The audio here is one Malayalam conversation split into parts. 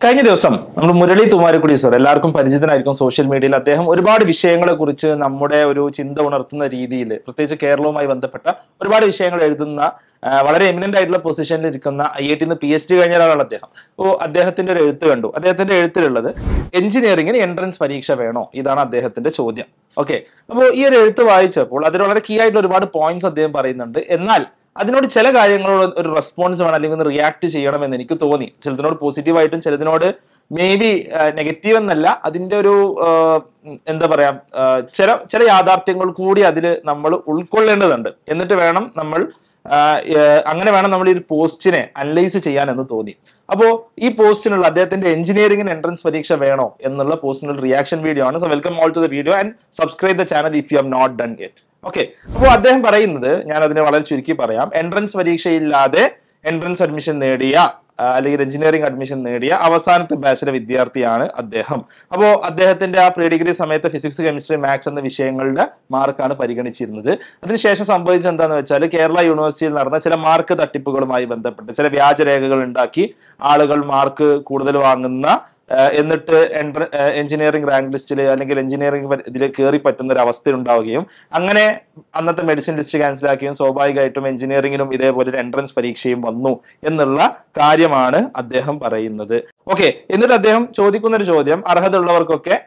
കഴിഞ്ഞ ദിവസം നമ്മൾ മുരളി തുമാരക്കുടി സർ എല്ലാവർക്കും പരിചിതനായിരിക്കും സോഷ്യൽ മീഡിയയിൽ അദ്ദേഹം ഒരുപാട് വിഷയങ്ങളെ കുറിച്ച് നമ്മുടെ ഒരു ചിന്ത ഉണർത്തുന്ന രീതിയിൽ പ്രത്യേകിച്ച് കേരളവുമായി ബന്ധപ്പെട്ട ഒരുപാട് വിഷയങ്ങൾ എഴുതുന്ന ആ, വളരെ എമിനന്റ് ആയിട്ടുള്ള പൊസിഷനിൽ ഇരിക്കുന്ന ഐ ഐ ടിന്ന് പി എച്ച് ഡി കഴിഞ്ഞ ഒരാളാണ് അദ്ദേഹം അപ്പോൾ അദ്ദേഹത്തിന്റെ ഒരു എഴുത്ത് കണ്ടു അദ്ദേഹത്തിന്റെ എഴുത്തിലുള്ളത് എഞ്ചിനീയറിംഗിന് എൻട്രൻസ് പരീക്ഷ വേണോ ഇതാണ് അദ്ദേഹത്തിന്റെ ചോദ്യം ഓക്കെ അപ്പോൾ ഈ ഒരു എഴുത്ത് വായിച്ചപ്പോൾ അതിൽ വളരെ കീ ആയിട്ടുള്ള ഒരുപാട് പോയിന്റ്സ് അദ്ദേഹം പറയുന്നുണ്ട് എന്നാൽ അതിനോട് ചില കാര്യങ്ങളോട് ഒരു റെസ്പോൺസ് വേണം അല്ലെങ്കിൽ ഒന്ന് റിയാക്ട് ചെയ്യണം എന്ന് എനിക്ക് തോന്നി ചിലതിനോട് പോസിറ്റീവായിട്ടും ചിലതിനോട് മേ ബി നെഗറ്റീവ് എന്നല്ല അതിന്റെ ഒരു ആ, ഉം, എന്താ പറയാ ആ, ചില ചില യാഥാർത്ഥ്യങ്ങൾ കൂടി അതിൽ നമ്മൾ ഉൾക്കൊള്ളേണ്ടതുണ്ട് എന്നിട്ട് വേണം നമ്മൾ ആ, ഏ, അങ്ങനെ വേണം നമ്മൾ ഈ ഒരു പോസ്റ്റിനെ അനലൈസ് ചെയ്യാൻ എന്ന് തോന്നി അപ്പോ ഈ പോസ്റ്റിനുള്ള അദ്ദേഹത്തിന്റെ എഞ്ചിനീയറിംഗിന് എൻട്രൻസ് പരീക്ഷ വേണോ എന്നുള്ള പോസ്റ്റിനുള്ള റിയാക്ഷൻ വീഡിയോ ആണ് so welcome all to the video and subscribe the channel if you have not done yet okay അപ്പോൾ അദ്ദേഹം പറയുന്നത് ഞാൻ അതിനെ വളരെ ചുരുക്കി പറയാം എൻട്രൻസ് പരീക്ഷയില്ലാതെ എൻട്രൻസ് അഡ്മിഷൻ നേടിയ ആ, അല്ലെങ്കിൽ എഞ്ചിനീയറിംഗ് അഡ്മിഷൻ നേടിയ അവസാനത്തെ ബാച്ചിലെ വിദ്യാർത്ഥിയാണ് അദ്ദേഹം അപ്പോൾ അദ്ദേഹത്തിന്റെ ആ പ്രീ ഡിഗ്രി സമയത്ത് ഫിസിക്സ് കെമിസ്ട്രി മാത്സ് എന്ന വിഷയങ്ങളുടെ മാർക്കാണ് പരിഗണിച്ചിരുന്നത് അതിനുശേഷം സംഭവിച്ചത് എന്താണെന്ന് വെച്ചാൽ കേരള യൂണിവേഴ്സിറ്റിയിൽ നടന്ന ചില മാർക്ക് തട്ടിപ്പുകളുമായി ബന്ധപ്പെട്ട് ചില വ്യാജരേഖകൾ ഉണ്ടാക്കി ആളുകൾ മാർക്ക് കൂടുതൽ വാങ്ങുന്ന ആ, എന്നിട്ട് എൻട്ര എഞ്ചിനീയറിംഗ് റാങ്ക് ലിസ്റ്റിൽ അല്ലെങ്കിൽ എഞ്ചിനീയറിംഗ് ഇതിൽ കയറി പറ്റുന്ന ഒരു അവസ്ഥ ഉണ്ടാവുകയും അങ്ങനെ അന്നത്തെ മെഡിസിൻ ലിസ്റ്റ് ക്യാൻസലാക്കുകയും സ്വാഭാവികമായിട്ടും എഞ്ചിനീയറിംഗിനും ഇതേപോലെ ഒരു എൻട്രൻസ് പരീക്ഷയും വന്നു എന്നുള്ള കാര്യമാണ് അദ്ദേഹം പറയുന്നത് ഓക്കെ എന്നിട്ട് അദ്ദേഹം ചോദിക്കുന്ന ഒരു ചോദ്യം അർഹത ഉള്ളവർക്കൊക്കെ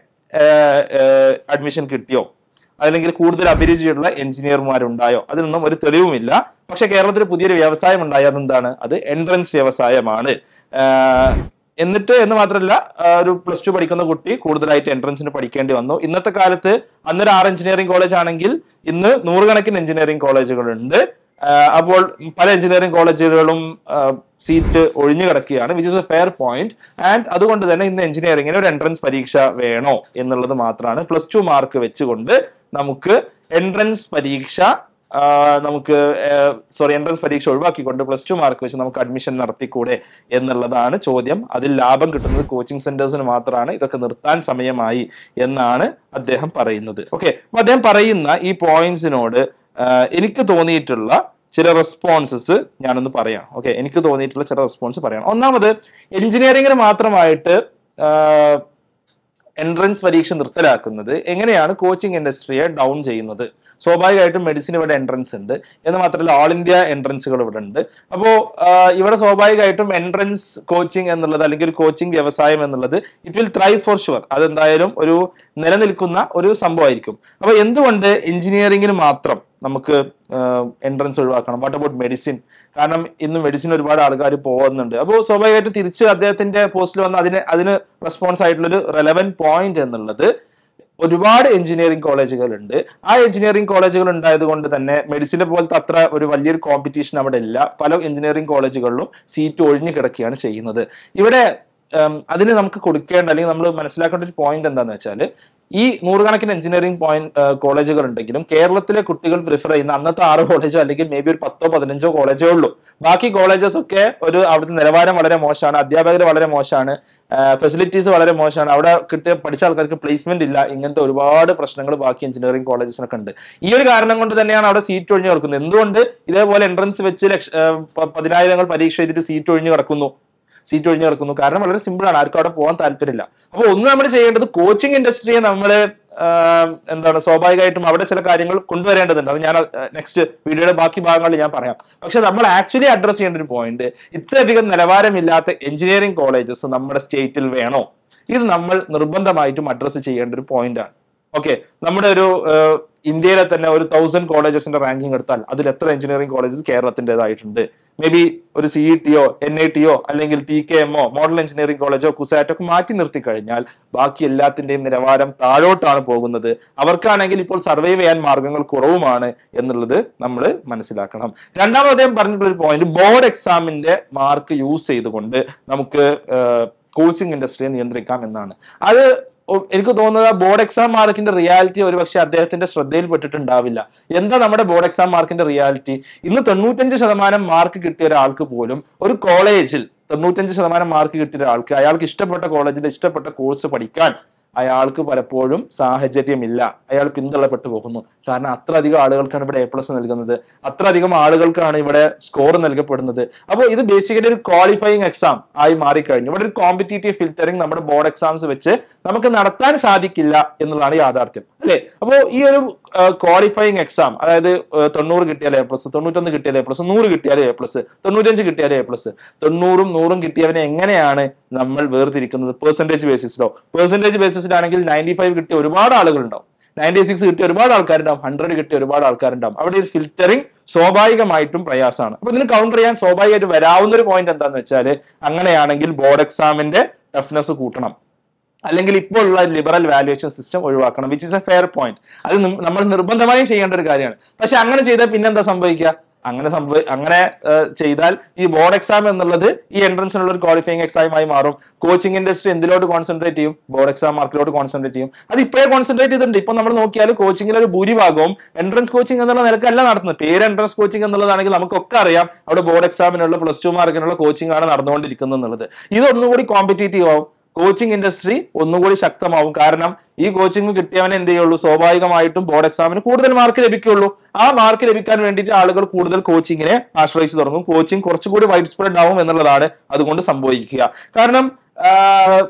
അഡ്മിഷൻ കിട്ടിയോ അല്ലെങ്കിൽ കൂടുതൽ അഭിരുചിയുള്ള എഞ്ചിനീയർമാരുണ്ടായോ അതിനൊന്നും ഒരു തെളിവുമില്ല പക്ഷെ കേരളത്തിൽ പുതിയൊരു വ്യവസായം ഉണ്ടായത് എന്താണ് അത് എൻട്രൻസ് വ്യവസായമാണ് ആഹ് എന്നിട്ട് എന്ന് മാത്രമല്ല ആ, ഒരു പ്ലസ് ടു പഠിക്കുന്ന കുട്ടി കൂടുതലായിട്ട് എൻട്രൻസിന് പഠിക്കേണ്ടി വന്നു ഇന്നത്തെ കാലത്ത് അന്നൊരു ആറ് എഞ്ചിനീയറിംഗ് കോളേജ് ആണെങ്കിൽ ഇന്ന് നൂറുകണക്കിന് എഞ്ചിനീയറിംഗ് കോളേജുകളുണ്ട് ആ, അപ്പോൾ പല എഞ്ചിനീയറിംഗ് കോളേജുകളും സീറ്റ് ഒഴിഞ്ഞു കിടക്കുകയാണ് which is a fair point and അതുകൊണ്ട് തന്നെ ഇന്ന് എഞ്ചിനീയറിംഗിന് ഒരു എൻട്രൻസ് പരീക്ഷ വേണോ എന്നുള്ളത് മാത്രമാണ് പ്ലസ് ടു മാർക്ക് വെച്ചുകൊണ്ട് നമുക്ക് എൻട്രൻസ് പരീക്ഷ ആ, നമുക്ക് സോറി എൻട്രൻസ് പരീക്ഷ ഒഴിവാക്കിക്കൊണ്ട് പ്ലസ് ടു മാർക്ക് വെച്ച് നമുക്ക് അഡ്മിഷൻ നടത്തിക്കൂടെ എന്നുള്ളതാണ് ചോദ്യം അതിൽ ലാഭം കിട്ടുന്നത് കോച്ചിങ് സെന്റേഴ്സിന് മാത്രമാണ് ഇതൊക്കെ നിർത്താൻ സമയമായി എന്നാണ് അദ്ദേഹം പറയുന്നത് ഓക്കെ അപ്പൊ അദ്ദേഹം പറയുന്ന ഈ പോയിന്റ്സിനോട് എനിക്ക് തോന്നിയിട്ടുള്ള ചില റെസ്പോൺസസ് ഞാനൊന്ന് പറയാം ഓക്കെ എനിക്ക് തോന്നിയിട്ടുള്ള ചില റെസ്പോൺസ് പറയാം ഒന്നാമത് എഞ്ചിനീയറിംഗിന് മാത്രമായിട്ട് എൻട്രൻസ് പരീക്ഷ നിർത്തലാക്കുന്നത് എങ്ങനെയാണ് കോച്ചിങ് ഇൻഡസ്ട്രിയെ ഡൗൺ ചെയ്യുന്നത് സ്വാഭാവികമായിട്ടും മെഡിസിൻ ഇവിടെ എൻട്രൻസ് ഉണ്ട് എന്ന് മാത്രമല്ല ഓൾ ഇന്ത്യ എൻട്രൻസുകൾ ഇവിടെ ഉണ്ട് അപ്പോൾ ഇവിടെ സ്വാഭാവികമായിട്ടും എൻട്രൻസ് കോച്ചിങ് എന്നുള്ളത് അല്ലെങ്കിൽ ഒരു കോച്ചിങ് വ്യവസായം എന്നുള്ളത് it will thrive for sure അതെന്തായാലും ഒരു നിലനിൽക്കുന്ന ഒരു സംഭവമായിരിക്കും അപ്പൊ എന്തുകൊണ്ട് എഞ്ചിനീയറിംഗിന് മാത്രം നമുക്ക് എൻട്രൻസ് ഒഴിവാക്കണം വാട്ട് അബൌട്ട് മെഡിസിൻ കാരണം ഇന്ന് മെഡിസിൻ ഒരുപാട് ആൾക്കാർ പോകുന്നുണ്ട് അപ്പോൾ സ്വാഭാവികമായിട്ടും തിരിച്ച് അദ്ദേഹത്തിന്റെ പോസ്റ്റിൽ വന്ന അതിന് അതിന് റെസ്പോൺസ് ആയിട്ടുള്ളൊരു റെലവൻറ്റ് പോയിന്റ് എന്നുള്ളത് ഒരുപാട് എഞ്ചിനീയറിംഗ് കോളേജുകൾ ഉണ്ട് ആ എഞ്ചിനീയറിംഗ് കോളേജുകൾ ഉണ്ടായത് കൊണ്ട് തന്നെ മെഡിസിനെ പോലത്തെ അത്ര ഒരു വലിയൊരു കോമ്പറ്റീഷൻ അവിടെ ഇല്ല പല എഞ്ചിനീയറിംഗ് കോളേജുകളിലും സീറ്റ് ഒഴിഞ്ഞു കിടക്കുകയാണ് ചെയ്യുന്നത് ഇവിടെ ഉം, അതിന് നമുക്ക് കൊടുക്കേണ്ട അല്ലെങ്കിൽ നമ്മൾ മനസ്സിലാക്കേണ്ട ഒരു പോയിന്റ് എന്താണെന്ന് വെച്ചാൽ ഈ നൂറുകണക്കിന് എഞ്ചിനീയറിംഗ് പോയിന്റ് കോളേജുകൾ ഉണ്ടെങ്കിലും കേരളത്തിലെ കുട്ടികൾ പ്രിഫർ ചെയ്യുന്ന അന്നത്തെ ആറ് കോളേജോ അല്ലെങ്കിൽ മേ ബി ഒരു പത്തോ പതിനഞ്ചോ കോളേജേ ഉള്ളൂ ബാക്കി കോളേജസ് ഒക്കെ ഒരു അവിടുത്തെ നിലവാരം വളരെ മോശമാണ് അധ്യാപകർ വളരെ മോശമാണ് ഫെസിലിറ്റീസ് വളരെ മോശമാണ് അവിടെ കിട്ടിയ പഠിച്ച ആൾക്കാർക്ക് പ്ലേസ്മെന്റ് ഇല്ല ഇങ്ങനത്തെ ഒരുപാട് പ്രശ്നങ്ങൾ ബാക്കി എഞ്ചിനീയറിംഗ് കോളേജസിനൊക്കെ ഉണ്ട് ഈ ഒരു കാരണം കൊണ്ട് തന്നെയാണ് അവിടെ സീറ്റ് ഒഴിഞ്ഞു കിടക്കുന്നത് എന്തുകൊണ്ട് ഇതേപോലെ എൻട്രൻസ് വെച്ച് ലക്ഷ ആ, പ- പതിനായിരങ്ങൾ പരീക്ഷ എഴുതിയിട്ട് സീറ്റ് ഒഴിഞ്ഞു കിടക്കുന്നു സീറ്റ് ഒഴിഞ്ഞു കിടക്കുന്നു കാരണം വളരെ സിമ്പിൾ ആണ് ആർക്കും അവിടെ പോകാൻ താല്പര്യമില്ല അപ്പോൾ ഒന്ന് നമ്മൾ ചെയ്യേണ്ടത് കോച്ചിങ് ഇൻഡസ്ട്രിയെ നമ്മൾ എന്താണ് സ്വാഭാവികമായിട്ടും അവിടെ ചില കാര്യങ്ങൾ കൊണ്ടുവരേണ്ടതുണ്ട് അത് ഞാൻ നെക്സ്റ്റ് വീഡിയോയുടെ ബാക്കി ഭാഗങ്ങളിൽ ഞാൻ പറയാം പക്ഷെ നമ്മൾ ആക്ച്വലി അഡ്രസ് ചെയ്യേണ്ട ഒരു പോയിന്റ് ഇത്രയധികം നിലവാരമില്ലാത്ത എഞ്ചിനീയറിംഗ് കോളേജസ് നമ്മുടെ സ്റ്റേറ്റിൽ വേണോ ഇത് നമ്മൾ നിർബന്ധമായിട്ടും അഡ്രസ്സ് ചെയ്യേണ്ട ഒരു പോയിന്റ് ആണ് ഓക്കെ നമ്മുടെ ഒരു ഏഹ്, ഇന്ത്യയിലെ തന്നെ ഒരു തൗസൻഡ് കോളേജസിന്റെ റാങ്കിങ് എടുത്താൽ അതിൽ എത്ര എഞ്ചിനീയറിംഗ് കോളേജസ് കേരളത്തിൻ്റെതായിട്ടുണ്ട് മേ ബി ഒരു സി ഇ ടിയോ എൻ ഐ ടിയോ അല്ലെങ്കിൽ ടി കെ എമ്മോ മോഡൽ എഞ്ചിനീയറിംഗ് കോളേജോ കുസാറ്റോ ഒക്കെ മാറ്റി നിർത്തി കഴിഞ്ഞാൽ ബാക്കി എല്ലാത്തിന്റെയും നിലവാരം താഴോട്ടാണ് പോകുന്നത് അവർക്കാണെങ്കിൽ ഇപ്പോൾ സർവൈവ് ചെയ്യാൻ മാർഗങ്ങൾ കുറവുമാണ് എന്നുള്ളത് നമ്മൾ മനസ്സിലാക്കണം രണ്ടാമത് അദ്ദേഹം പറഞ്ഞിട്ടുള്ള ഒരു പോയിന്റ് ബോർഡ് എക്സാമിന്റെ മാർക്ക് യൂസ് ചെയ്തുകൊണ്ട് നമുക്ക് കോച്ചിങ് ഇൻഡസ്ട്രിയെ നിയന്ത്രിക്കാം എന്നാണ് അത് ഒ- എനിക്ക് തോന്നുന്നത് ബോർഡ് എക്സാം മാർക്കിന്റെ റിയാലിറ്റി ഒരുപക്ഷെ അദ്ദേഹത്തിന്റെ ശ്രദ്ധയിൽപ്പെട്ടിട്ടുണ്ടാവില്ല എന്താ നമ്മുടെ ബോർഡ് എക്സാം മാർക്കിന്റെ റിയാലിറ്റി ഇന്ന് തൊണ്ണൂറ്റഞ്ച് ശതമാനം മാർക്ക് കിട്ടിയ ഒരാൾക്ക് പോലും ഒരു കോളേജിൽ തൊണ്ണൂറ്റഞ്ച് ശതമാനം മാർക്ക് കിട്ടിയ ഒരാൾക്ക് അയാൾക്ക് ഇഷ്ടപ്പെട്ട കോളേജിൽ ഇഷ്ടപ്പെട്ട കോഴ്സ് പഠിക്കാൻ അയാൾക്ക് പലപ്പോഴും സാഹചര്യമില്ല അയാൾ പിന്തള്ളപ്പെട്ടു പോകുന്നു കാരണം അത്ര അധികം ആളുകൾക്കാണ് ഇവിടെ എ പ്ലസ് നൽകുന്നത് അത്ര അധികം ആളുകൾക്കാണ് ഇവിടെ സ്കോർ നൽകപ്പെടുന്നത് അപ്പോൾ ഇത് ബേസിക്കലി ഒരു ക്വാളിഫയിങ് എക്സാം ആയി മാറിക്കഴിഞ്ഞു ഇവിടെ ഒരു കോമ്പറ്റീറ്റീവ് ഫിൽറ്ററിംഗ് നമ്മുടെ ബോർഡ് എക്സാംസ് വെച്ച് നമുക്ക് നടത്താൻ സാധിക്കില്ല എന്നുള്ളതാണ് യാഥാർത്ഥ്യം അല്ലെ അപ്പോൾ ഈ ഒരു ക്വാളിഫയിങ് എക്സാം അതായത് ഏഹ്, തൊണ്ണൂറ് കിട്ടിയാൽ എ പ്ലസ് തൊണ്ണൂറ്റൊന്ന് കിട്ടിയാൽ എ പ്ലസ് നൂറ് കിട്ടിയാൽ എ പ്ലസ് തൊണ്ണൂറ്റഞ്ച് കിട്ടിയാൽ എ പ്ലസ് തൊണ്ണൂറും നൂറും കിട്ടിയവനെ എങ്ങനെയാണ് നമ്മൾ വേർതിരിക്കുന്നത് പെർസെന്റേജ് ബേസിസിലോ പെർസെന്റേജ് ബേസിസിലാണെങ്കിൽ നയൻറ്റി ഫൈവ് കിട്ടിയ ഒരുപാട് ആളുകളുണ്ടാവും നയൻറ്റി സിക്സ് കിട്ടിയ ഒരുപാട് ആൾക്കാരുണ്ടാവും ഹൺഡ്രഡ് കിട്ടിയ ഒരുപാട് ആൾക്കാരുണ്ടാവും അവിടെ ഒരു ഫിൽറ്ററിംഗ് സ്വാഭാവികമായിട്ടും പ്രയാസമാണ് അപ്പൊ ഇതിന് കൗണ്ടർ ചെയ്യാൻ സ്വാഭാവികമായിട്ട് വരാവുന്ന ഒരു പോയിന്റ് എന്താന്ന് വെച്ചാൽ അങ്ങനെയാണെങ്കിൽ ബോർഡ് എക്സാമിന്റെ ടഫ്നെസ് കൂട്ടണം അല്ലെങ്കിൽ ഇപ്പോൾ ഉള്ള ലിബറൽ വാല്യുവേഷൻ സിസ്റ്റം ഒഴിവാക്കണം which is a fair point അത് നം- നമ്മൾ നിർബന്ധമായും ചെയ്യേണ്ട ഒരു കാര്യമാണ് പക്ഷെ അങ്ങനെ ചെയ്താൽ പിന്നെന്താ സംഭവിക്കുക അങ്ങനെ സംഭവ അങ്ങനെ ഏഹ്, ചെയ്താൽ ഈ ബോർഡ് എക്സാം എന്നുള്ളത് ഈ എൻട്രൻസിനുള്ള ഒരു ക്വാളിഫയിങ് എക്സാമായി മാറും കോച്ചിങ് ഇൻഡസ്ട്രി എന്തിലോട്ട് കോൺസെൻട്രേറ്റ് ചെയ്യും ബോർഡ് എക്സാം മാർക്കിലോട്ട് കോൺസെൻട്രേറ്റ് ചെയ്യും അത് ഇപ്പോഴേ കോൺസെൻട്രേറ്റ് ചെയ്തിട്ടുണ്ട് ഇപ്പൊ നമ്മൾ നോക്കിയാൽ കോച്ചിങ്ങിൽ ഒരു ഭൂരിഭാഗവും എൻട്രൻസ് കോച്ചിങ് എന്നുള്ള നിലക്കല്ല നടത്തുന്നത് പേര് എൻട്രൻസ് കോച്ചിങ് എന്നുള്ളതാണെങ്കിൽ നമുക്കൊക്കെ അറിയാം അവിടെ ബോർഡ് എക്സാമിനുള്ള പ്ലസ് ടു മാർക്കിനുള്ള കോച്ചിങ് ആണ് നടന്നുകൊണ്ടിരിക്കുന്നത് എന്നുള്ളത് ഇതൊന്നുകൂടി കോമ്പറ്റേറ്റീവ് ആവും കോച്ചിങ് ഇൻഡസ്ട്രി ഒന്നുകൂടി ശക്തമാവും കാരണം ഈ കോച്ചിങ് കിട്ടിയവനെ എന്ത് ചെയ്യുള്ളൂ സ്വാഭാവികമായിട്ടും ബോർഡ് എക്സാമിന് കൂടുതൽ മാർക്ക് ലഭിക്കുള്ളൂ ആ മാർക്ക് ലഭിക്കാൻ വേണ്ടിയിട്ട് ആളുകൾ കൂടുതൽ കോച്ചിങ്ങിനെ ആശ്രയിച്ചു തുടങ്ങും കോച്ചിങ് കുറച്ചുകൂടി വൈഡ് സ്പ്രെഡ് ആവും എന്നുള്ളതാണ് അതുകൊണ്ട് സംഭവിക്കുക കാരണം ആഹ്,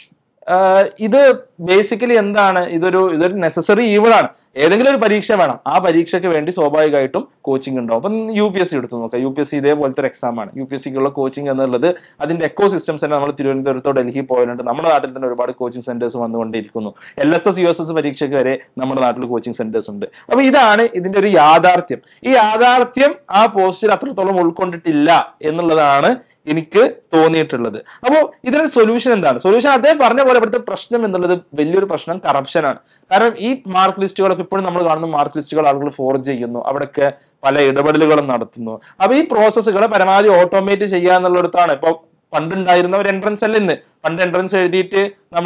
ആഹ്, ഇത് ബേസിക്കലി എന്താണ് ഇതൊരു ഇതൊരു നെസസറി ഈവളാണ് ഏതെങ്കിലും ഒരു പരീക്ഷ വേണം ആ പരീക്ഷയ്ക്ക് വേണ്ടി സ്വാഭാവികമായിട്ടും കോച്ചിങ് ഉണ്ടാവും അപ്പം യു പി എസ് സി എടുത്ത് നോക്കാം യു പി എസ് സി ഇതേപോലത്തെ ഒരു എക്സാം ആണ് യു പി എസ് സിക്കുള്ള കോച്ചിങ് എന്നുള്ളത് അതിന്റെ എക്കോ സിസ്റ്റംസ് തന്നെ നമ്മൾ തിരുവനന്തപുരത്തോ ഡൽഹി പോയാലുണ്ട് നമ്മുടെ നാട്ടിൽ തന്നെ ഒരുപാട് കോച്ചിങ് സെന്റേഴ്സ് വന്നുകൊണ്ടിരിക്കുന്നു L S S U S S പരീക്ഷയ്ക്ക് വരെ നമ്മുടെ നാട്ടിൽ കോച്ചിങ് സെന്റേഴ്സ് ഉണ്ട് അപ്പൊ ഇതാണ് ഇതിന്റെ ഒരു യാഥാർത്ഥ്യം ഈ യാഥാർത്ഥ്യം ആ പോസ്റ്റിൽ അത്രത്തോളം ഉൾക്കൊണ്ടിട്ടില്ല എന്നുള്ളതാണ് എനിക്ക് തോന്നിയിട്ടുള്ളത് അപ്പോൾ ഇതിനൊരു സൊല്യൂഷൻ എന്താണ് സൊല്യൂഷൻ അദ്ദേഹം പറഞ്ഞ പോലെ ഇവിടുത്തെ പ്രശ്നം എന്നുള്ളത് വലിയൊരു പ്രശ്നം കറപ്ഷൻ ആണ് കാരണം ഈ മാർക്ക് ലിസ്റ്റുകളൊക്കെ ഇപ്പോഴും നമ്മൾ കാണുന്ന മാർക്ക് ലിസ്റ്റുകൾ ആളുകൾ ഫോർജ് ചെയ്യുന്നു അവിടെയൊക്കെ പല ഇടപെടലുകളും നടത്തുന്നു അപ്പൊ ഈ പ്രോസസ്സുകളെ പരമാവധി ഓട്ടോമേറ്റ് ചെയ്യുക എന്നുള്ളിടത്താണ് ഇപ്പൊ പണ്ടുണ്ടായിരുന്ന ഒരു എൻട്രൻസ് അല്ല ഇന്ന് പണ്ട് എൻട്രൻസ് എഴുതിയിട്ട് നമ്മൾ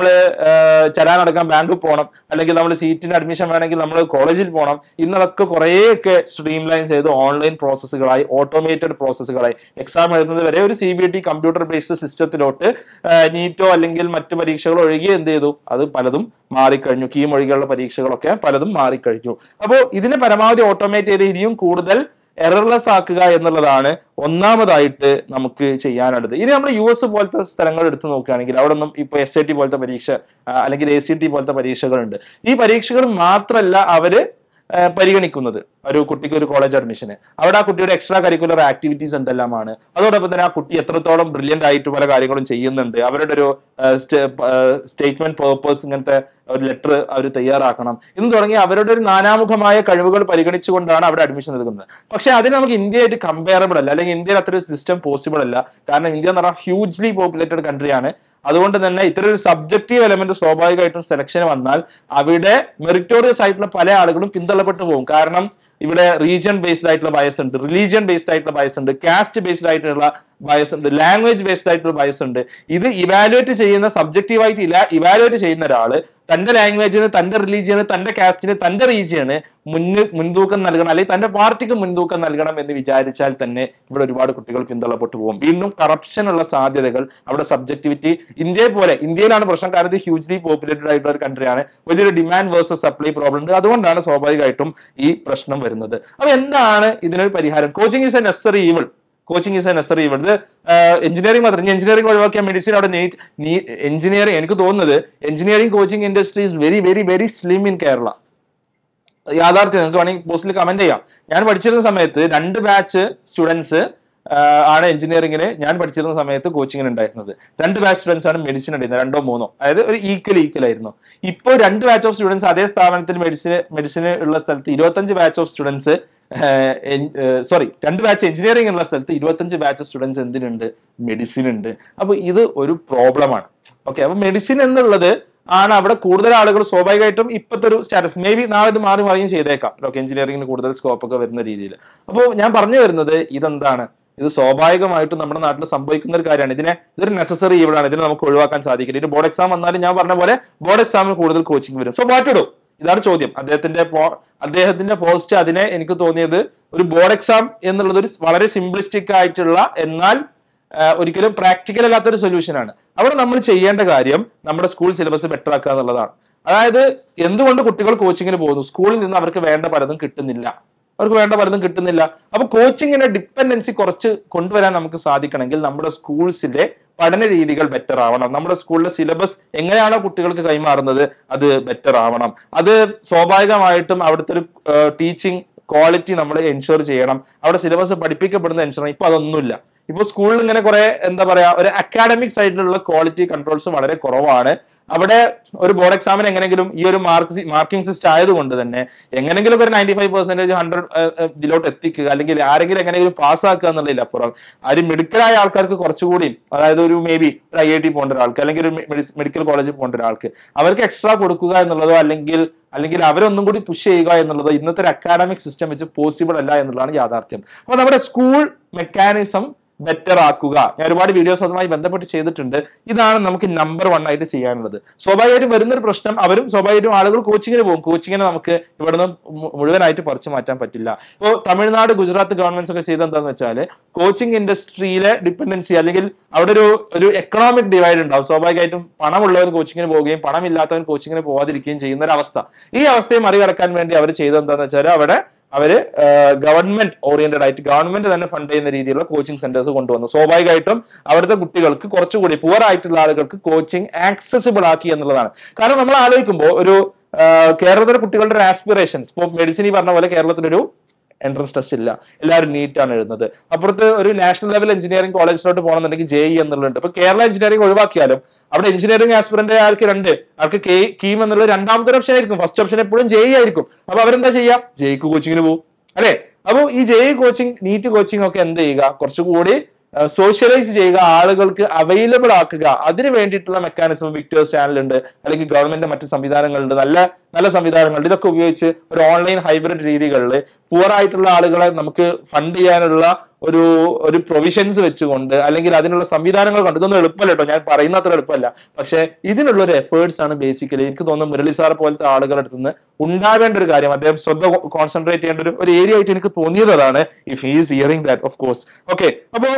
ചലാൻ അടക്കാൻ ബാങ്കിൽ പോകണം അല്ലെങ്കിൽ നമ്മൾ സീറ്റിന് അഡ്മിഷൻ വേണമെങ്കിൽ നമ്മൾ കോളേജിൽ പോകണം ഇന്നതൊക്കെ കുറേയൊക്കെ സ്ട്രീം ലൈൻ ചെയ്ത് ഓൺലൈൻ പ്രോസസ്സുകളായി ഓട്ടോമേറ്റഡ് പ്രോസസ്സുകളായി എക്സാം എഴുതുന്നത് വരെ ഒരു C B T computer based സിസ്റ്റത്തിലോട്ട് നീറ്റോ അല്ലെങ്കിൽ മറ്റു പരീക്ഷകൾ ഒഴികെ എന്ത് ചെയ്തു അത് പലതും മാറിക്കഴിഞ്ഞു കീം ഒഴികെയുള്ള പരീക്ഷകളൊക്കെ പലതും മാറിക്കഴിഞ്ഞു അപ്പോൾ ഇതിനെ പരമാവധി ഓട്ടോമേറ്റ് ചെയ്ത് ഇനിയും കൂടുതൽ എറർലെസ് ആക്കുക എന്നുള്ളതാണ് ഒന്നാമതായിട്ട് നമുക്ക് ചെയ്യാനുള്ളത് ഇനി നമ്മൾ യു എസ് പോലത്തെ സ്ഥലങ്ങൾ എടുത്തു നോക്കുകയാണെങ്കിൽ അവിടെ ഒന്നും ഇപ്പൊ എസ് ഐ ടി പോലത്തെ പരീക്ഷ ആ, അല്ലെങ്കിൽ എ സി ടി പോലത്തെ പരീക്ഷകളുണ്ട് ഈ പരീക്ഷകൾ മാത്രമല്ല അവര് ആ, പരിഗണിക്കുന്നത് ഒരു കുട്ടിക്ക് ഒരു കോളേജ് അഡ്മിഷന് അവിടെ ആ കുട്ടിയുടെ എക്സ്ട്രാ കരിക്കുലർ ആക്ടിവിറ്റീസ് എന്തെല്ലാമാണ് അതോടൊപ്പം തന്നെ ആ കുട്ടി എത്രത്തോളം ബ്രില്യൻ്റ് ആയിട്ട് പല കാര്യങ്ങളും ചെയ്യുന്നുണ്ട് അവരുടെ ഒരു സ്റ്റേറ്റ്മെന്റ് പേർപ്പസ് ഇങ്ങനത്തെ ഒരു ലെറ്റർ അവർ തയ്യാറാക്കണം എന്ന് തുടങ്ങി അവരുടെ ഒരു നാനാമുഖമായ കഴിവുകൾ പരിഗണിച്ചുകൊണ്ടാണ് അവിടെ അഡ്മിഷൻ നൽകുന്നത് പക്ഷെ അതിന് നമുക്ക് ഇന്ത്യയായിട്ട് കമ്പയറബിൾ അല്ല അല്ലെങ്കിൽ ഇന്ത്യയിൽ അത്ര ഒരു സിസ്റ്റം പോസിബിൾ അല്ല കാരണം ഇന്ത്യ എന്ന് പറഞ്ഞാൽ ഹ്യൂജ്ലി പോപ്പുലേറ്റഡ് കൺട്രിയാണ് അതുകൊണ്ട് തന്നെ ഇത്തരം ഒരു സബ്ജക്റ്റീവ് എലമെന്റ് സ്വാഭാവികമായിട്ടും സെലക്ഷൻ വന്നാൽ അവിടെ മെറിറ്റോറിയസ് ആയിട്ടുള്ള പല ആളുകളും പിന്തള്ളപ്പെട്ടു പോകും കാരണം ഇവിടെ റീജിയൻ ബേസ്ഡ് ആയിട്ടുള്ള ബയസ് ഉണ്ട് റിലീജിയൻ ബേസ്ഡ് ആയിട്ടുള്ള ബയസ് ഉണ്ട് കാസ്റ്റ് ബേസ്ഡ് ആയിട്ടുള്ള ബയസ് ഉണ്ട് ലാംഗ്വേജ് ബേസ്ഡ് ആയിട്ടുള്ള ബയസ് ഉണ്ട് ഇത് ഇവാലുവേറ്റ് ചെയ്യുന്ന സബ്ജക്റ്റീവായിട്ട് ഇവാലുവേറ്റ് ചെയ്യുന്ന ഒരാള് തന്റെ ലാംഗ്വേജിന് തന്റെ റിലീജിയന് തന്റെ കാസ്റ്റിന് തന്റെ റീജിയന് മുന്നിൽ മുൻതൂക്കം നൽകണം അല്ലെങ്കിൽ തന്റെ പാർട്ടിക്ക് മുൻതൂക്കം നൽകണം എന്ന് വിചാരിച്ചാൽ തന്നെ ഇവിടെ ഒരുപാട് കുട്ടികൾ പിന്തള്ളപ്പെട്ടു പോകും വീണ്ടും കറപ്ഷൻ ഉള്ള സാധ്യതകൾ അവിടെ സബ്ജക്ടിവിറ്റി ഇന്ത്യയെ പോലെ ഇന്ത്യയിലാണ് പ്രശ്നം കാരണം ഇത് ഹ്യൂജ്ലി പോപ്പുലേറ്റഡ് ആയിട്ടുള്ള ഒരു കൺട്രിയാണ് വലിയൊരു ഡിമാൻഡ് വേഴ്സസ് സപ്ലൈ പ്രോബ്ലം ഉണ്ട് അതുകൊണ്ടാണ് സ്വാഭാവികമായിട്ടും ഈ പ്രശ്നം വരുന്നത് അപ്പൊ എന്താണ് ഇതിനൊരു പരിഹാരം coaching is a necessary evil coaching is a necessary evil ഇത് എഞ്ചിനീയറിംഗ് മാത്രം ഇനി എഞ്ചിനീയറിംഗ് ഒഴിവാക്കിയ മെഡിസിൻ അവിടെ നീറ്റ് നീ എഞ്ചിനീയറിംഗ് എനിക്ക് തോന്നുന്നത് engineering coaching industry is very very very slim in Kerala യാഥാർത്ഥ്യം നിങ്ങൾക്ക് വേണമെങ്കിൽ പോസ്റ്റിൽ കമന്റ് ചെയ്യാം ഞാൻ പഠിച്ചിരുന്ന സമയത്ത് രണ്ട് ബാച്ച് സ്റ്റുഡൻസ് ആണ് എഞ്ചിനീയറിംഗിന് ഞാൻ പഠിച്ചിരുന്ന സമയത്ത് കോച്ചിങ്ങിന് ഉണ്ടായിരുന്നത് രണ്ട് ബാച്ച് സ്റ്റുഡൻസ് ആണ് മെഡിസിൻ ഉണ്ടായിരുന്നത് രണ്ടോ മൂന്നോ അതായത് ഒരു ഈക്വൽ ഈക്വൽ ആയിരുന്നു ഇപ്പോൾ രണ്ട് ബാച്ച് ഓഫ് സ്റ്റുഡൻസ് അതേ സ്ഥാപനത്തിൽ മെഡിസിൻ മെഡിസിന് ഉള്ള സ്ഥലത്ത് ഇരുപത്തഞ്ച് ബാച്ച് ഓഫ് സ്റ്റുഡൻസ് സോറി രണ്ട് ബാച്ച് എഞ്ചിനീയറിംഗ് ഉള്ള സ്ഥലത്ത് ഇരുപത്തഞ്ച് ബാച്ച് സ്റ്റുഡൻസ് എന്തിനുണ്ട് മെഡിസിൻ ഉണ്ട് അപ്പൊ ഇത് ഒരു പ്രോബ്ലമാണ് ഓക്കെ അപ്പൊ മെഡിസിൻ എന്നുള്ളത് ആണ് അവിടെ കൂടുതൽ ആളുകൾ സ്വാഭാവികമായിട്ടും ഇപ്പോഴത്തെ ഒരു സ്റ്റാറ്റസ് മേ ബി നാളെ ഇത് മാറി മാറിയും ചെയ്തേക്കാം ഓക്കെ എഞ്ചിനീയറിംഗിന് കൂടുതൽ സ്കോപ്പ് ഒക്കെ വരുന്ന രീതിയിൽ അപ്പോൾ ഞാൻ പറഞ്ഞു വരുന്നത് ഇതെന്താണ് ഇത് സ്വാഭാവികമായിട്ടും നമ്മുടെ നാട്ടിൽ സംഭവിക്കുന്ന ഒരു കാര്യമാണ് ഇതിനെ ഇതൊരു നെസസറി ഈവിളാണ് ഇതിനെ നമുക്ക് ഒഴിവാക്കാൻ സാധിക്കില്ല ഇനി ബോർഡ് എക്സാം വന്നാലും ഞാൻ പറഞ്ഞ പോലെ ബോർഡ് എക്സാമിന് കൂടുതൽ കോച്ചിങ് വരും സോ വാട്ടിടൂ ഇതാണ് ചോദ്യം അദ്ദേഹത്തിന്റെ പോ- അദ്ദേഹത്തിന്റെ പോസ്റ്റ് അതിനെ എനിക്ക് തോന്നിയത് ഒരു ബോർഡ് എക്സാം എന്നുള്ളത് ഒരു വളരെ സിംപ്ലിസ്റ്റിക് ആയിട്ടുള്ള എന്നാൽ ഒരിക്കലും പ്രാക്ടിക്കൽ അല്ലാത്തൊരു സൊല്യൂഷനാണ് അവിടെ നമ്മൾ ചെയ്യേണ്ട കാര്യം നമ്മുടെ സ്കൂൾ സിലബസ് ബെറ്റർ ആക്കുക എന്നുള്ളതാണ് അതായത് എന്തുകൊണ്ട് കുട്ടികൾ കോച്ചിങ്ങിന് പോകുന്നു സ്കൂളിൽ നിന്ന് അവർക്ക് വേണ്ട പലതും കിട്ടുന്നില്ല അവർക്ക് വേണ്ട പലതും കിട്ടുന്നില്ല അപ്പൊ കോച്ചിങ്ങിന്റെ ഡിപ്പെൻഡൻസി കുറച്ച് കൊണ്ടുവരാൻ നമുക്ക് സാധിക്കണമെങ്കിൽ നമ്മുടെ സ്കൂൾസിലെ പഠന രീതികൾ ബെറ്റർ ആവണം നമ്മുടെ സ്കൂളിലെ സിലബസ് എങ്ങനെയാണോ കുട്ടികൾക്ക് കൈമാറുന്നത് അത് ബെറ്റർ ആവണം അത് സ്വാഭാവികമായിട്ടും അവിടുത്തെ ഒരു ടീച്ചിങ് ക്വാളിറ്റി നമ്മൾ എൻഷുർ ചെയ്യണം അവിടെ സിലബസ് പഠിപ്പിക്കപ്പെടുന്ന എൻഷുർ ഇപ്പൊ അതൊന്നുമില്ല ഇപ്പൊ സ്കൂളിൽ ഇങ്ങനെ കുറെ എന്താ പറയാ ഒരു അക്കാഡമിക് സൈഡിലുള്ള ക്വാളിറ്റി കൺട്രോൾസ് വളരെ കുറവാണ് അവിടെ ഒരു ബോർഡ് എക്സാമിന് എങ്ങനെങ്കിലും ഈ ഒരു മാർക്ക് മാർക്കിംഗ് സിസ്റ്റം ആയതുകൊണ്ട് തന്നെ എങ്ങനെങ്കിലും ഒരു നയൻറ്റി ഫൈവ് പെർസെന്റേജ് ഹൺഡ്രഡ് ഇതിലോട്ട് എത്തിക്കുക അല്ലെങ്കിൽ ആരെങ്കിലും എങ്ങനെയെങ്കിലും പാസ്സാക്കുക എന്നുള്ളതിൽ അപ്പുറം ഒരു മിടുക്കലായ ആൾക്കാർക്ക് കുറച്ചുകൂടി അതായത് ഒരു മേ ബി ഒരു ഐ ഐ ടി പോകേണ്ട ഒരാൾക്ക് അല്ലെങ്കിൽ ഒരു മെഡിക്കൽ കോളേജിൽ പോകേണ്ട ഒരാൾക്ക് അവർക്ക് എക്സ്ട്രാ കൊടുക്കുക എന്നുള്ളതോ അല്ലെങ്കിൽ അല്ലെങ്കിൽ അവരൊന്നും കൂടി പുഷ് ചെയ്യുക എന്നുള്ളതോ ഇന്നത്തെ ഒരു അക്കാഡമിക് സിസ്റ്റം വെച്ച് പോസിബിൾ അല്ല എന്നുള്ളതാണ് യാഥാർത്ഥ്യം അപ്പൊ നമ്മുടെ സ്കൂൾ മെക്കാനിസം ബെറ്റർ ആക്കുക ഞാൻ ഒരുപാട് വീഡിയോസ് അതുമായി ബന്ധപ്പെട്ട് ചെയ്തിട്ടുണ്ട് ഇതാണ് നമുക്ക് നമ്പർ വൺ ആയിട്ട് ചെയ്യാനുള്ളത് സ്വാഭാവികമായിട്ടും വരുന്നൊരു പ്രശ്നം അവരും സ്വാഭാവികമായിട്ടും ആളുകൾ കോച്ചിങ്ങിന് പോകും കോച്ചിങ്ങിനെ നമുക്ക് ഇവിടുന്ന് മു- മുഴുവനായിട്ട് പറിച്ചു മാറ്റാൻ പറ്റില്ല ഇപ്പോൾ തമിഴ്നാട് ഗുജറാത്ത് ഗവൺമെന്റ്സ് ഒക്കെ ചെയ്ത് എന്താന്ന് വെച്ചാൽ കോച്ചിങ് ഇൻഡസ്ട്രിയിലെ ഡിപ്പെൻഡൻസി അല്ലെങ്കിൽ അവിടെ ഒരു ഒരു എക്കണോമിക് ഡിവൈഡ് ഉണ്ടാവും സ്വാഭാവികമായിട്ടും പണമുള്ളവൻ കോച്ചിങ്ങിന് പോവുകയും പണമില്ലാത്തവൻ കോച്ചിങ്ങിന് പോവാതിരിക്കുകയും ചെയ്യുന്ന ഒരു അവസ്ഥ ഈ അവസ്ഥയെ മറികടക്കാൻ വേണ്ടി അവർ ചെയ്തത് എന്താന്ന് വെച്ചാൽ അവിടെ അവര് ഗവൺമെന്റ് ഓറിയന്റഡ് ആയിട്ട് ഗവൺമെന്റ് തന്നെ ഫണ്ട് ചെയ്യുന്ന രീതിയിലുള്ള കോച്ചിങ് സെന്റേഴ്സ് കൊണ്ടുവന്നു സ്വാഭാവികമായിട്ടും അവിടുത്തെ കുട്ടികൾക്ക് കുറച്ചുകൂടി പുവർ ആയിട്ടുള്ള ആളുകൾക്ക് കോച്ചിങ് ആക്സസിബിൾ ആക്കി എന്നുള്ളതാണ് കാരണം നമ്മൾ ആലോചിക്കുമ്പോൾ ഒരു ആ, കേരളത്തിലെ കുട്ടികളുടെ ഒരു ആസ്പിറേഷൻസ് ഇപ്പോൾ മെഡിസിൻ ഈ പറഞ്ഞ പോലെ കേരളത്തിലൊരു എൻട്രൻസ് ടെസ്റ്റ് ഇല്ല എല്ലാവരും നീറ്റ് ആണ് എഴുതുന്നത് അപ്പുറത്ത് ഒരു നാഷണൽ ലെവൽ എഞ്ചിനീയറിംഗ് കോളേജിലോട്ട് പോകണമെന്നുണ്ടെങ്കിൽ ജെ ഇ എന്നുള്ളുണ്ട് ഇപ്പൊ കേരള എഞ്ചിനീയറിംഗ് ഒഴിവാക്കിയാലും അവിടെ എഞ്ചിനീയറിംഗ് ആസ്പിറന്റ് ആൾക്ക് രണ്ട് ആൾക്ക് കെ കീം എന്നുള്ള രണ്ടാമത്തെ ഓപ്ഷൻ ആയിരിക്കും ഫസ്റ്റ് ഓപ്ഷൻ എപ്പോഴും ജെ ഇ ആയിരിക്കും അപ്പൊ അവരെന്താ ചെയ്യുക ജെയ്ക്ക് കോച്ചിങ്ങിന് പോകും അല്ലെ അപ്പൊ ഈ J E coaching NEET coaching ഒക്കെ എന്ത് ചെയ്യുക കുറച്ചുകൂടി സോഷ്യലൈസ് ചെയ്യുക ആളുകൾക്ക് അവൈലബിൾ ആക്കുക അതിന് വേണ്ടിയിട്ടുള്ള മെക്കാനിസം വിക്ടേഴ്സ് ചാനൽ ഉണ്ട് അല്ലെങ്കിൽ ഗവൺമെന്റ് മറ്റ് സംവിധാനങ്ങളുണ്ട് നല്ല നല്ല സംവിധാനങ്ങളുണ്ട് ഇതൊക്കെ ഉപയോഗിച്ച് ഒരു ഓൺലൈൻ ഹൈബ്രിഡ് രീതികളിൽ പുവർ ആയിട്ടുള്ള ആളുകളെ നമുക്ക് ഫണ്ട് ചെയ്യാനുള്ള ഒരു ഒരു പ്രൊവിഷൻസ് വെച്ചുകൊണ്ട് അല്ലെങ്കിൽ അതിനുള്ള സംവിധാനങ്ങൾ കൊണ്ട് ഇതൊന്നും എളുപ്പമല്ല കേട്ടോ ഞാൻ പറയുന്ന അത്ര എളുപ്പമല്ല പക്ഷെ ഇതിനുള്ള ഒരു എഫേർട്സ് ആണ് ബേസിക്കലി എനിക്ക് തോന്നുന്നു മുരളി സാർ പോലത്തെ ആളുകളുടെ അടുത്ത് നിന്ന് ഉണ്ടാവേണ്ട ഒരു കാര്യം അദ്ദേഹം ശ്രദ്ധ കോൺസെൻട്രേറ്റ് ചെയ്യേണ്ട ഒരു ഒരു ഏരിയ ആയിട്ട് എനിക്ക് തോന്നിയത് അതാണ് if he's hearing that of course okay അപ്പോ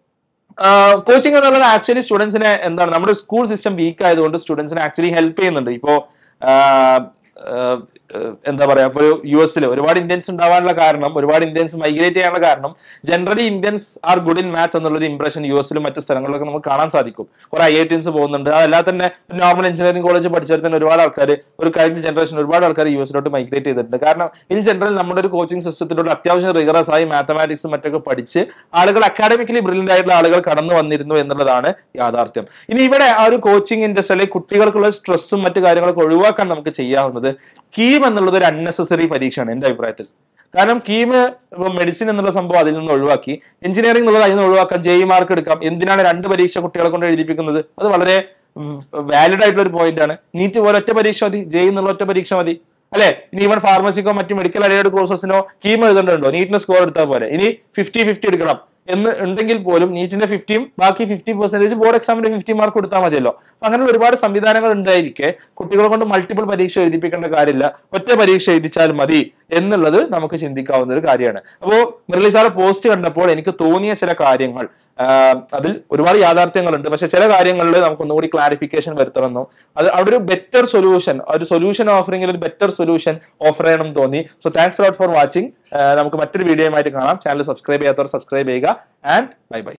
കോച്ചിങ് എന്നുള്ളത് ആക്ച്വലി സ്റ്റുഡൻസിനെ എന്താണ് നമ്മുടെ സ്കൂൾ സിസ്റ്റം വീക്ക് ആയതുകൊണ്ട് സ്റ്റുഡൻസിനെ ആക്ച്വലി ഹെൽപ്പ് ചെയ്യുന്നുണ്ട് ഇപ്പോ ആഹ്, ആഹ്, ആഹ്, എന്താ പറയാ ഇപ്പൊ യു എസിൽ ഒരുപാട് ഇന്ത്യൻസ് ഉണ്ടാവാനുള്ള കാരണം ഒരുപാട് ഇന്ത്യൻസ് മൈഗ്രേറ്റ് ചെയ്യാനുള്ള കാരണം generally Indians are good in math എന്നുള്ളൊരു ഇംപ്രഷൻ യു എസിലും മറ്റു സ്ഥലങ്ങളിലൊക്കെ നമുക്ക് കാണാൻ സാധിക്കും കുറെ ഐ ഐ ടിൻസ് പോകുന്നുണ്ട് അതല്ലാതെ തന്നെ നോർമൽ എഞ്ചിനീയറിംഗ് കോളേജ് പഠിച്ചവർ തന്നെ ഒരുപാട് ആൾക്കാർ ഒരു കഴിഞ്ഞ ജനറേഷൻ ഒരുപാട് ആൾക്കാർ യു എസിലോട്ട് മൈഗ്രേറ്റ് ചെയ്തിട്ടുണ്ട് കാരണം ഇൻ ജനറൽ നമ്മുടെ ഒരു കോച്ചിങ് സിസ്റ്റത്തിലൂടെ അത്യാവശ്യം റിഗറസ് ആയി മാത്തമാറ്റിക്സും മറ്റൊക്കെ പഠിച്ച് ആളുകൾ അക്കാഡമിക്കലി ബ്രില്യൻ്റ് ആയിട്ടുള്ള ആളുകൾ കടന്നു വന്നിരുന്നു എന്നുള്ളതാണ് യാഥാർത്ഥ്യം ഇനി ഇവിടെ ആ ഒരു കോച്ചിങ് ഇൻഡസ്ട്രി അല്ലെങ്കിൽ കുട്ടികൾക്കുള്ള സ്ട്രെസ്സും മറ്റു കാര്യങ്ങളൊക്കെ ഒഴിവാക്കാൻ നമുക്ക് ചെയ്യാവുന്നത് കീം എന്നുള്ളത് ഒരു അൺനെസസറി പരീക്ഷയാണ് എന്റെ അഭിപ്രായത്തിൽ കാരണം കീം ഇപ്പൊ മെഡിസിൻ എന്നുള്ള സംഭവം അതിൽ നിന്ന് ഒഴിവാക്കി എഞ്ചിനീയറിംഗ് എന്നുള്ളത് അതിൽ നിന്ന് ഒഴിവാക്കാം ജെ മാർക്ക് എടുക്കാം എന്തിനാണ് രണ്ട് പരീക്ഷ കുട്ടികളെ കൊണ്ട് എഴുതിപ്പിക്കുന്നത് അത് വളരെ വാലിഡ് ആയിട്ടുള്ള ഒരു പോയിന്റ് ആണ് നീറ്റ് പോലെ ഒറ്റ പരീക്ഷ മതി ജെ എന്നുള്ള ഒറ്റ പരീക്ഷ മതി അല്ലെ ഇനി ഈവൻ ഫാർമസിക്കോ മറ്റു മെഡിക്കൽ അലൈഡ് കോഴ്സസിനോ കീം എഴുതേണ്ടതുണ്ടോ നീറ്റിന് സ്കോർ എടുത്താൽ പോലെ ഇനി ഫിഫ്റ്റി ഫിഫ്റ്റി എടുക്കണം എന്ന് ഉണ്ടെങ്കിൽ പോലും നീറ്റിന്റെ ഫിഫ്റ്റിയും ബാക്കി ഫിഫ്റ്റി പെർസെന്റേജ് ബോർഡ് എക്സാമിന്റെ ഫിഫ്റ്റി മാർക്ക് കൊടുത്താൽ മതിയല്ലോ അപ്പൊ അങ്ങനെ ഒരുപാട് സംവിധാനങ്ങൾ ഉണ്ടായിരിക്കെ കുട്ടികളെ കൊണ്ട് മൾട്ടിപ്പിൾ പരീക്ഷ എഴുതിപ്പിക്കേണ്ട കാര്യമില്ല ഒറ്റ പരീക്ഷ എഴുതിച്ചാൽ മതി എന്നുള്ളത് നമുക്ക് ചിന്തിക്കാവുന്ന ഒരു കാര്യമാണ് അപ്പോ മുരളി സാറ് പോസ്റ്റ് കണ്ടപ്പോൾ എനിക്ക് തോന്നിയ ചില കാര്യങ്ങൾ ആഹ് അതിൽ ഒരുപാട് യാഥാർത്ഥ്യങ്ങളുണ്ട് പക്ഷെ ചില കാര്യങ്ങളിൽ നമുക്ക് ഒന്നുകൂടി ക്ലാരിഫിക്കേഷൻ വരുത്തണമെന്നോ അത് അവിടെ ഒരു ബെറ്റർ സൊല്യൂഷൻ ഒരു സൊല്യൂഷൻ ഓഫറിംഗിൽ ഒരു ബെറ്റർ സൊല്യൂഷൻ ഓഫർ ചെയ്യണം എന്ന് തോന്നി so thanks lot for watching നമുക്ക് മറ്റൊരു വീഡിയോയുമായിട്ട് കാണാം ചാനൽ സബ്സ്ക്രൈബ് ചെയ്യാത്തവർ സബ്സ്ക്രൈബ് ചെയ്യുക ആൻഡ് ബൈ ബൈ